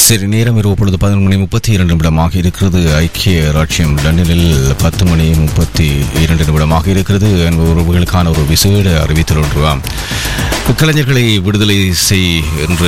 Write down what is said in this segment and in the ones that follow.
சரி நேரம் இரவு பொழுது பதினொன்று மணி முப்பத்தி இரண்டு நிமிடமாக இருக்கிறது ஐக்கிய ராட்சியம் லண்டனில் பத்து மணி முப்பத்தி இரண்டு நிமிடமாக இருக்கிறது என்பது உறவுகளுக்கான ஒரு விசேட அறிவித்தல் ஒன்றுவாம் கலைஞர்களை விடுதலை செய் என்று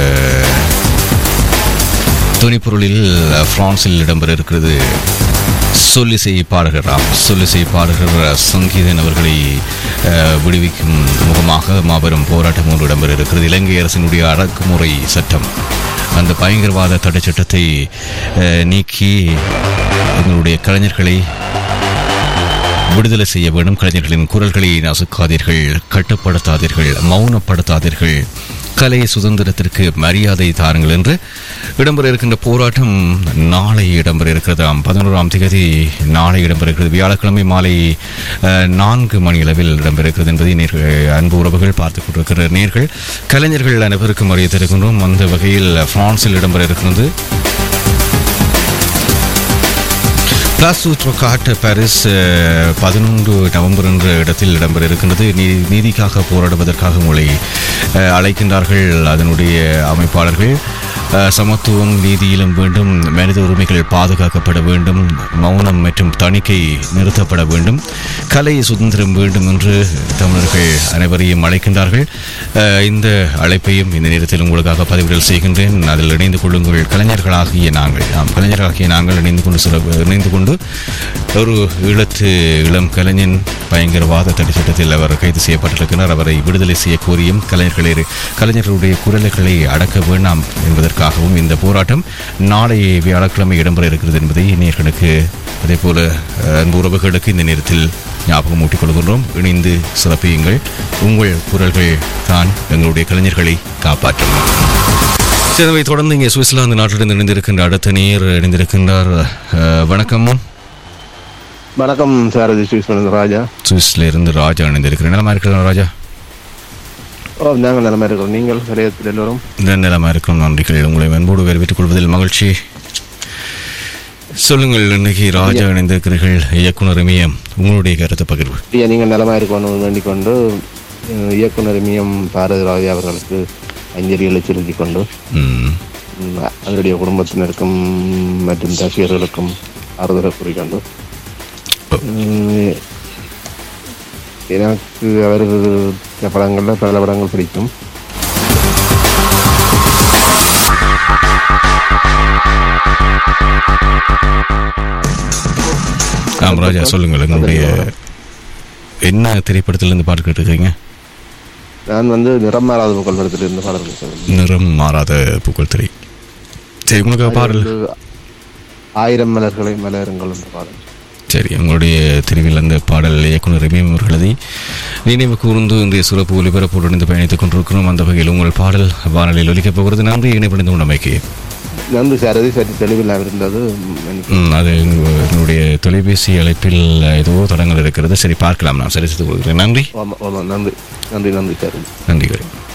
துணிப்பொருளில் பிரான்சில் இடம்பெற இருக்கிறது சொல்லிசை பாடகராம் சொல்லிசை பாடகர் சங்கீதன் அவர்களை அஹ், விடுவிக்கும் முகமாக மாபெரும் போராட்டம் ஒன்று இடம்பெற இருக்கிறது இலங்கை அரசினுடைய அடக்குமுறை சட்டம் அந்த பயங்கரவாத தடை சட்டத்தை அஹ், நீக்கி எங்களுடைய கலைஞர்களை விடுதலை செய்ய வேண்டும் கலைஞர்களின் குரல்களை நசுக்காதீர்கள் கட்டுப்படுத்தாதீர்கள் மௌனப்படுத்தாதீர்கள் கலை சுதந்திரத்திற்கு மரியாதை தாருங்கள் என்று இடம்பெற இருக்கின்ற போராட்டம் நாளை இடம்பெற இருக்கிறதாம் பதினோராம் தேதி நாளை இடம்பெற இருக்கிறது வியாழக்கிழமை மாலை அஹ், நான்கு மணி அளவில் இடம்பெற இருக்கிறது என்பதை நேர்கள் அன்பு உறவுகள் பார்த்துக் கொண்டிருக்கிற நேர்கள் கலைஞர்கள் அனைவருக்கும் அறிவித்திருக்கின்றோம் அந்த வகையில் பிரான்சில் இடம்பெற இருக்கிறது பிளாஸ் காட் பாரிஸ் அஹ், பதினொன்று நவம்பர் என்ற இடத்தில் இடம்பெற இருக்கின்றது நீ- நீதிக்காக போராடுவதற்காக உங்களை அஹ், அழைக்கின்றார்கள் அதனுடைய அமைப்பாளர்கள் அஹ், சமத்துவம் நீதியிலும் வேண்டும் மனித உரிமைகள் பாதுகாக்கப்பட வேண்டும் மௌனம் மற்றும் தணிக்கை நிறுத்தப்பட வேண்டும் கலை சுதந்திரம் வேண்டும் என்று தமிழர்கள் அனைவரையும் அழைக்கின்றார்கள் அஹ், இந்த அழைப்பையும் இந்த நேரத்தில் உங்களுக்காக பதிவுகள் செய்கின்றேன் அதில் இணைந்து கொள்ளுங்கள் கலைஞர்களாகிய நாங்கள் நாம் கலைஞர்களாகிய நாங்கள் இணைந்து கொண்டு சில இணைந்து கொண்டு ஒரு ஈழத்து இளம் கலைஞன் பயங்கரவாத தடை சட்டத்தில் அவர் கைது செய்யப்பட்டிருக்கிறார் அவரை விடுதலை செய்ய கோரியும் கலைஞர்களை கலைஞர்களுடைய குரல்களை அடக்க வேண்டாம் என்பதற்காகவும் இந்த போராட்டம் நாளை வியாழக்கிழமை இடம்பெற இருக்கிறது என்பதை நேர்களுக்கு அதே போல அஹ், அன்பு உறவுகளுக்கு இந்த நேரத்தில் ஞாபகம் ஊட்டிக் கொள்கின்றோம் இணைந்து சிறப்பியுங்கள் உங்கள் குரல்கள் தான் எங்களுடைய கலைஞர்களை காப்பாற்றும் சேவை தொடர்ந்து இங்கே சுவிட்சர்லாந்து நாட்டிலிருந்து இணைந்திருக்கின்ற அடுத்த நேர் இணைந்திருக்கின்றார் அஹ், வணக்கம் வணக்கம் சாரதி ஸ்ரீஸ்வரன் ராஜா சுவிஸ்ல இருந்து ராஜா இணைந்திருக்கிறேன் நிலமா இருக்கிற ராஜா ஓ நாங்கள் நிலமா இருக்கிறோம் நீங்கள் சரியத்தில் எல்லோரும் இந்த நிலமா இருக்கும் நன்றிகள் உங்களை அன்போடு வரவேற்றுக் கொள்வதில் மகிழ்ச்சி சொல்லுங்கள் இன்னைக்கு ராஜா இணைந்திருக்கிறீர்கள் இயக்குனர் இமயம் உங்களுடைய கருத்து பகிர்வு ஐயா நீங்கள் நிலமா இருக்கணும் வேண்டிக் கொண்டு அஹ், இயக்குனர் மியம் பாரதி ராஜா அவர்களுக்கு அஞ்சலிகளை செலுத்திக் கொண்டு ம், ம், அவருடைய குடும்பத்தினருக்கும் மற்றும் ரசிகர்களுக்கும் ஆறுதலை கூறிக்கொண்டு ம், எனக்கு அவர் படங்களில் பல படங்கள் பிடிக்கும் ஆம் ராஜா சொல்லுங்கள் உங்களுடைய என்ன திரைப்படத்திலிருந்து பாட்டு கேட்டுருக்கீங்க நான் வந்து நிறம் மாறாத புகழ் படத்தில் இருந்து பாடல்கள் சொல்லுவேன் நிறம் மாறாத புகழ் திரை சரி உங்களுக்கு பாடல் ஆயிரம் மலர்களை மலருங்கள் என்ற பாடல் சரி உங்களுடைய தெரிவில் அந்த பாடல் இயக்குனர் ரமீம் அவர்களதை நினைவு கூர்ந்து இன்றைய சிறப்பு ஒலிபரப்போடு இணைந்து பயணித்துக் கொண்டிருக்கிறோம் அந்த வகையில் உங்கள் பாடல் வானொலியில் ஒலிக்கப் போகிறது நன்றி இணைப்படைந்து உண்டமைக்கு நன்றி சாரதி சற்று தெளிவில்லாமல் இருந்தது மன்னிக்கவும். ம், அது எங்க- எங்களுடைய தொலைபேசி அழைப்பில் ஏதோ தடங்கள் இருக்கிறது சரி பார்க்கலாம் நான் சரி செய்து கொள்கிறேன் நன்றி ஆமாம் ஆமாம் நன்றி நன்றி நன்றி சாரதி நன்றி கரீம்